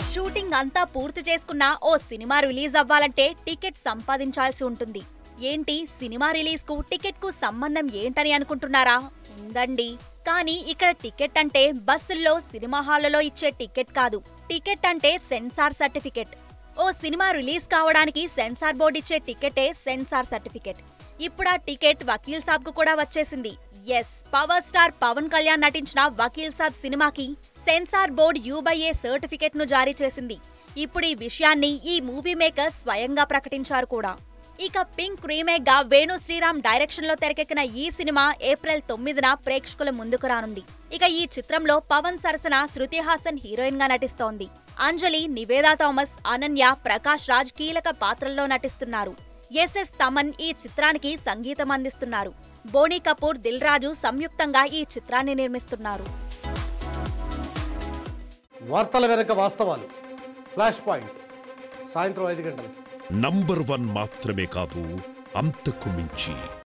shooting అంతా పూర్తి చేసుకున్న ఓ సినిమా రిలీజ్ అవ్వాలంటే టికెట్ సంపాదించాల్సి ఉంటుంది ఏంటి సినిమా రిలీజ్ కు టికెట్ కు సంబంధం ఏంటని అనుకుంటున్నారా ఉందండి కానీ ఇక్కడ టికెట్ అంటే బస్సుల్లో సినిమా హాళ్లలో ఇచ్చే టికెట్ కాదు టికెట్ అంటే సెన్సార్ సర్టిఫికెట్ ఓ సినిమా రిలీజ్ కావడానికి సెన్సార్ బోర్డు ఇచ్చే టికెటే సెన్సార్ సర్టిఫికెట్ ఇప్పుడు ఆ టికెట్ వకీల్ సాబ్ కు కూడా వచ్చేసింది yes power star Pawan Kalyan నటించిన వకీల్ సాబ్ సినిమాకి సెన్సార్ బోర్డ్ యూబైఏ సర్టిఫికెట్ ను జారీ చేసింది ఇప్పుడు ఈ విషయాన్ని ఈ మూవీ మేకర్ స్వయంగా ప్రకటించారు కూడా ఇక పింక్ రీమేక్ గా వేణు శ్రీరామ్ డైరెక్షన్ లో తెరకెక్కిన ఈ సినిమా ఏప్రిల్ తొమ్మిదిన ప్రేక్షకుల ముందుకు రానుంది ఇక ఈ చిత్రంలో పవన్ సరసన శృతి హాసన్ హీరోయిన్ గా నటిస్తోంది అంజలి నివేదా థామస్ అనన్య ప్రకాష్ రాజ్ కీలక పాత్రల్లో నటిస్తున్నారు ఎస్ఎస్ తమన్ ఈ చిత్రానికి సంగీతం అందిస్తున్నారు బోనీ కపూర్ దిల్ రాజు సంయుక్తంగా ఈ చిత్రాన్ని నిర్మిస్తున్నారు వార్తల వెనక వాస్తవాలు ఫ్లాష్ పాయింట్ సాయంత్రం ఐదు గంటలకి నంబర్ వన్ మాత్రమే కాదు అంతకు మించి